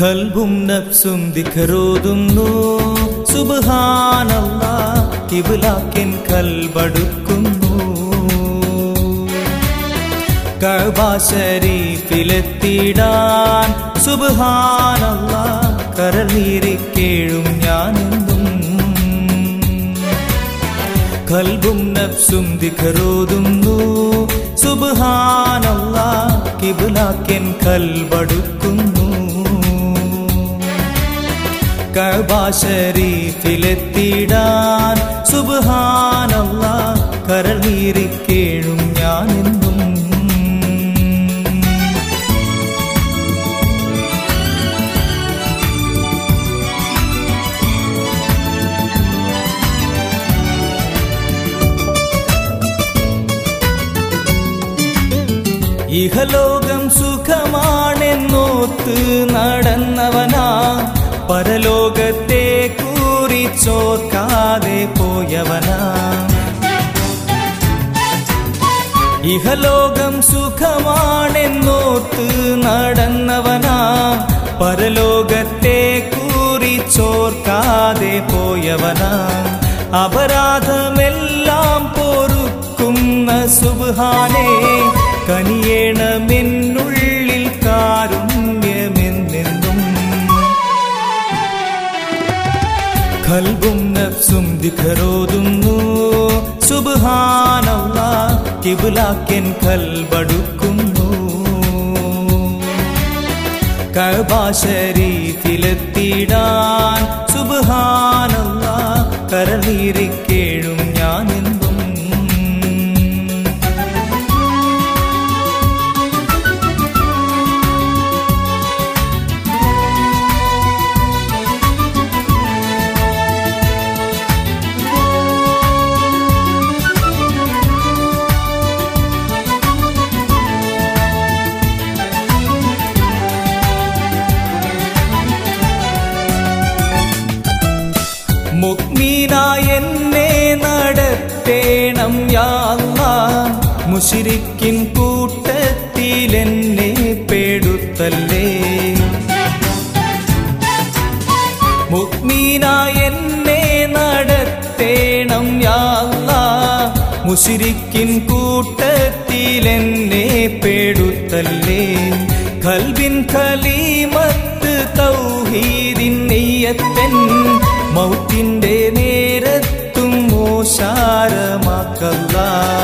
കൽബും നഫ്സും ദിഖറോതുന്നു സുബ്ഹാനല്ല കിബിലാക്കിൻ കൽബടുക്കുന്നു കഅബ ശരീഫിലെത്തിടാൻ സുബ്ഹാനല്ല കരളീരിക്കേഴും ഞാനെന്നും കൽബും നഫ്സും ദിഖറോതുന്നു സുബ്ഹാനല്ല കിബിലാക്കിൻ കൽബടുക്കുന്നു കഅബ ശരീഫിലെത്തിടാൻ സുബ്ഹാനല്ല കരളീരിക്കേഴും ഞാനെന്നും ഇഹലോകം സുഖമാണെന്നോത്ത് നടന്നവനാ പരലോകത്തെ കൂറിച്ചോർക്കാതെ പോയവനാ ഇഹലോകം സുഖമാണെന്നോത്ത് നടന്നവനാ പരലോകത്തെ കൂറിച്ചോർക്കാതെ പോയവനാ അപരാധമെല്ലാം പൊറുക്കുന്ന സുബ്ഹാനേ കനിയേണമെന്നുള്ളിൽ കാരുണ്യമെന്നെന്നും കൽബും നഫ്സും ദിഖറോതുന്നു സുബ്ഹാനല്ല കിബിലാക്കൻ കൽബടുക്കുന്നു കഅബ ശരീഫിലെത്തിടാൻ സുബ്ഹാനല്ല കരളീരിക്കേഴും ഞാനെന്നും മുഗ്മീനായ എന്നെ നടത്തേണം യാല്ല മുഷിരിക്കിൻ കൂട്ടത്തിൽ എന്നെ പേടുത്തല്ലേ മുഗ്മീനായ എന്നെ നടത്തേണം യാല്ല മുഷിരിക്കിൻ കൂട്ടത്തിൽ എന്നെ പേടുത്തല്ലേ കൽബിൻ ഖലീമത്ത് തൗഹീദിൻ നെയ്യത്തൻ മൗത്തിൻ്റെ നേരത്തും മോശാരമാക്കല്ല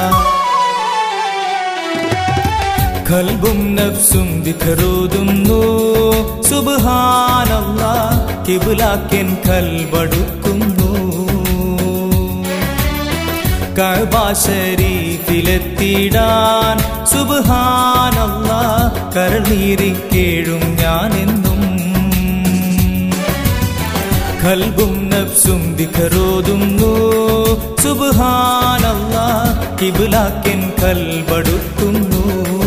കൽബും നഫ്സും ദിഖറോതുന്നു സുബ്ഹാനല്ല കിബിലാക്കൻ കൽബടുക്കുന്നു കഅബ ശരീഫിലെത്തിടാൻ സുബ്ഹാനല്ല കരളീരിക്കേഴും ഞാനെന്നും കൽബും നഫ്സും ദിഖറോതുന്നു സുബ്ഹാനല്ല കിബിലാക്കൻ കൽബടുക്കുന്നു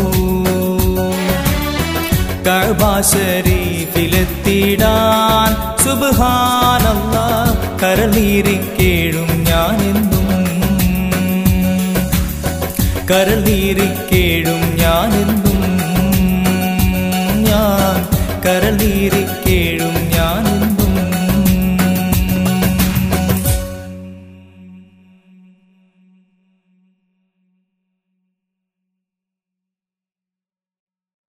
കഅബ ശരീഫിലെത്തിടാൻ സുബ്ഹാനല്ല കരളീരിക്കേഴും ഞാനെന്നും കരളീരിക്കേഴും ഞാനെന്നും ഞാൻ കരളീരിക്കേഴും